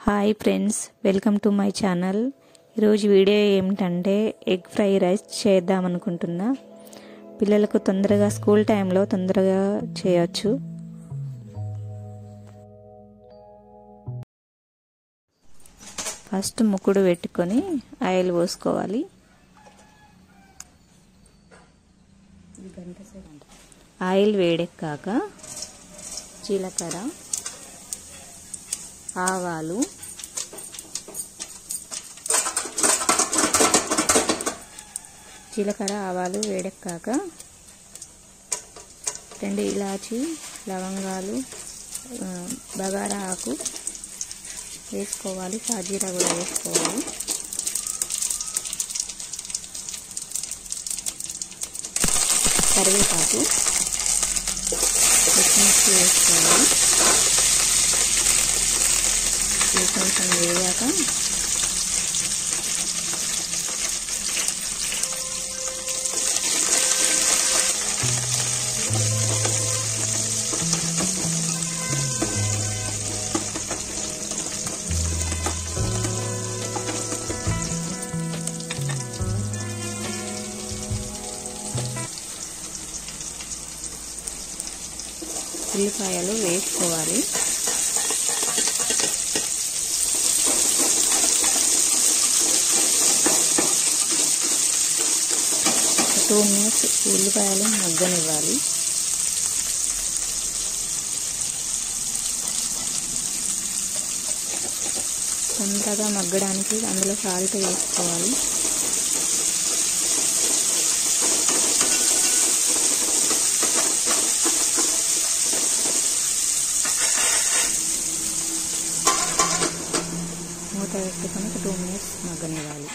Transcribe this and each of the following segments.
hi friends welcome to my channel ఈరోజు video ఏమిటంటే egg fry rice చేద్దాం అనుకుంటున్నా పిల్లలకు తొందరగా స్కూల్ టైంలో తొందరగా చేయొచ్చు ఫస్ట్ ముక్కుడు పెట్టుకొని ఆయిల్ పోసుకోవాలి ఆయిల్ వేడెక్కాక జీలకర్ర ఆవాలు జీలకర్ర ఆవాలు వేడెక్కాక రెండు ఇలాచి లవంగాలు బగారా ఆకు వేసుకోవాలి సాజీరా కూడా వేసుకోవాలి కరివేపాకు పచ్చిమిర్చి వేసుకోవాలి ఇది కొంచెం వేగాక ఉల్లిపాయలు వేసుకోవాలి టూ మినిట్స్ ఉల్లిపాయలు మగ్గనివ్వాలి తొందరగా మగ్గడానికి అందులో సాల్ట్ వేసుకోవాలి మూత పెట్టుకొని టూ మినిట్స్ మగ్గనివ్వాలి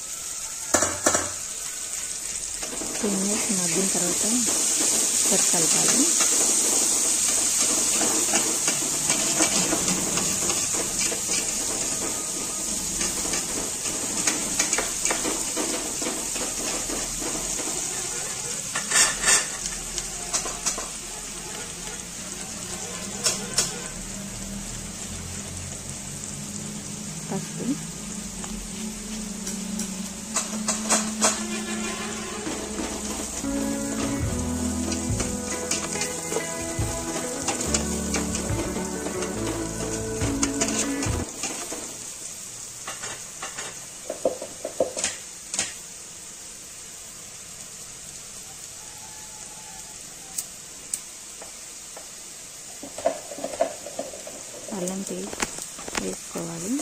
టూ మినిట్స్ మగ్గిన తర్వాత కొత్త కలపాలి పసుపు అల్లం పేస్ట్ వేసుకోవాలి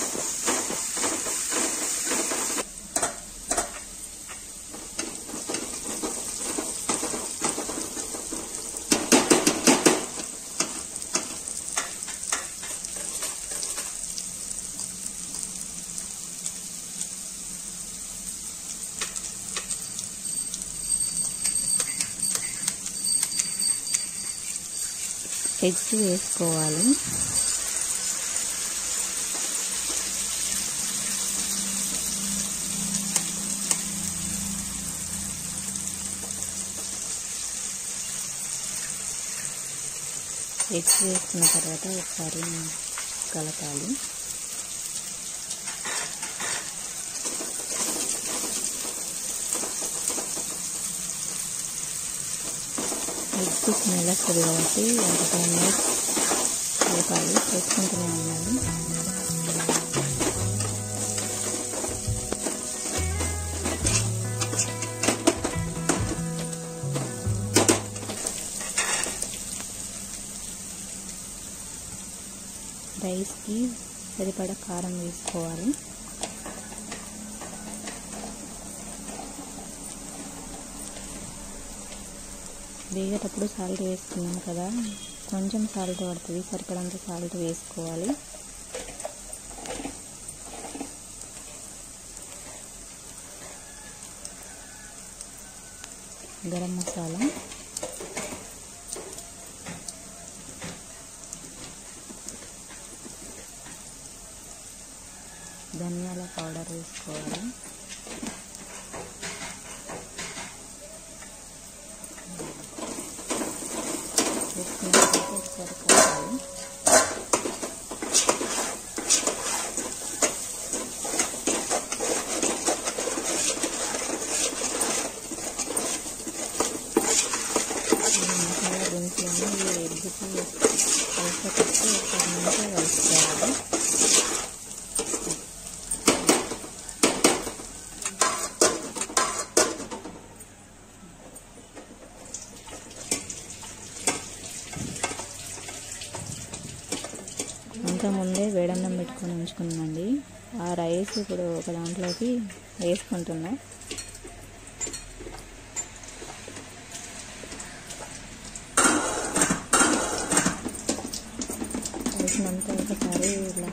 ఎగ్స్ వేసుకోవాలి ఎగ్స్ వేసుకున్న తర్వాత ఒకసారి కలపాలి ఎగ్స్ స్మెల్ వస్తుంది కాబట్టి ఒక టెన్ మినిట్స్ కలపాలి చేసుకుంటూనే ఉన్నాను రైస్కి సరిపడా కారం వేసుకోవాలి వేగేటప్పుడు సాల్ట్ వేసుకున్నాం కదా కొంచెం సాల్ట్ పడుతుంది సరిపడంత సాల్ట్ వేసుకోవాలి గరం మసాలా ధనియాల పౌడర్ వేసుకోవాలి వేసుకున్న తర్వాత ఒకసారి కలపాలి ఇంతకుముందే వేడన్నం పెట్టుకొని ఉంచుకున్నానండి ఆ రైస్ ఇప్పుడు ఒక దాంట్లోకి వేసుకుంటున్నా వేసినంత ఒకసారి ఇలా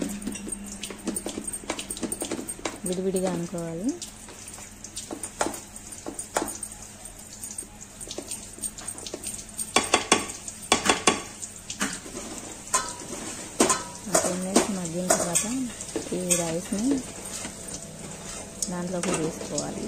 విడివిడిగా అనుకోవాలి టెన్ మినిట్స్ మగ్గిన తర్వాత ఈ రైస్ని దాంట్లోకి వేసుకోవాలి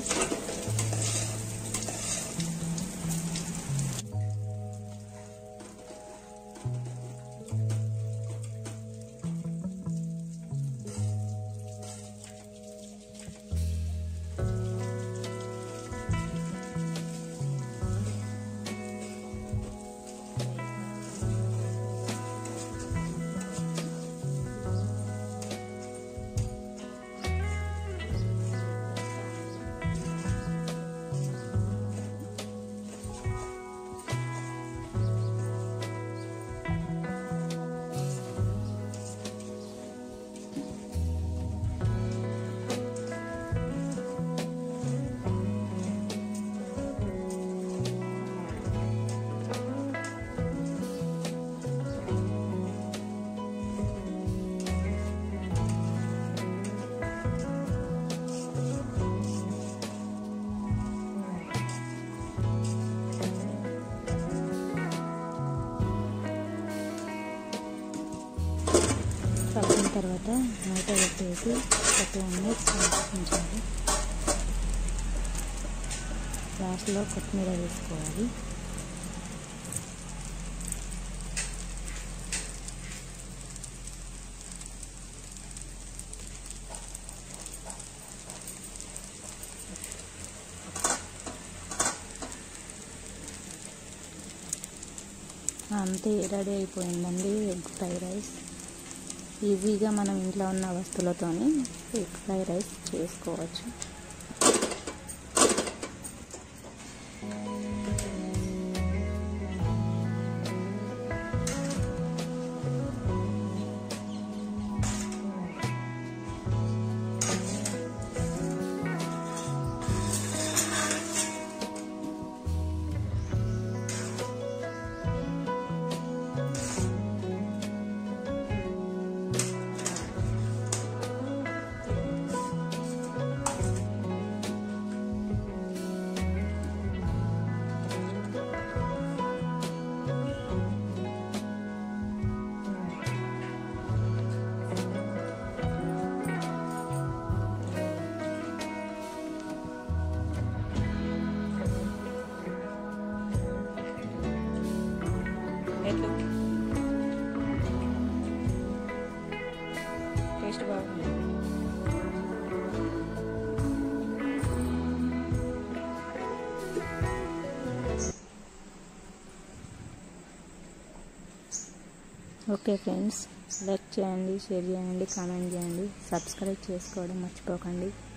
కలిపిన తర్వాత మూత పెట్టేసి ఒక టూ మినిట్స్ ఉంచాలి లాస్ట్లో కొత్తిమీర వేసుకోవాలి అంతే రెడీ అయిపోయిందండి ఎగ్ ఫ్రై రైస్ ఈజీగా మనం ఇంట్లో ఉన్న వస్తువులతోని ఎగ్ ఫ్రై రైస్ చేసుకోవచ్చు ఎట్లు టేస్ట్ బాగుంది ఓకే ఫ్రెండ్స్ లైక్ చేయండి షేర్ చేయండి కామెంట్ చేయండి సబ్స్క్రైబ్ చేసుకోవడం మర్చిపోకండి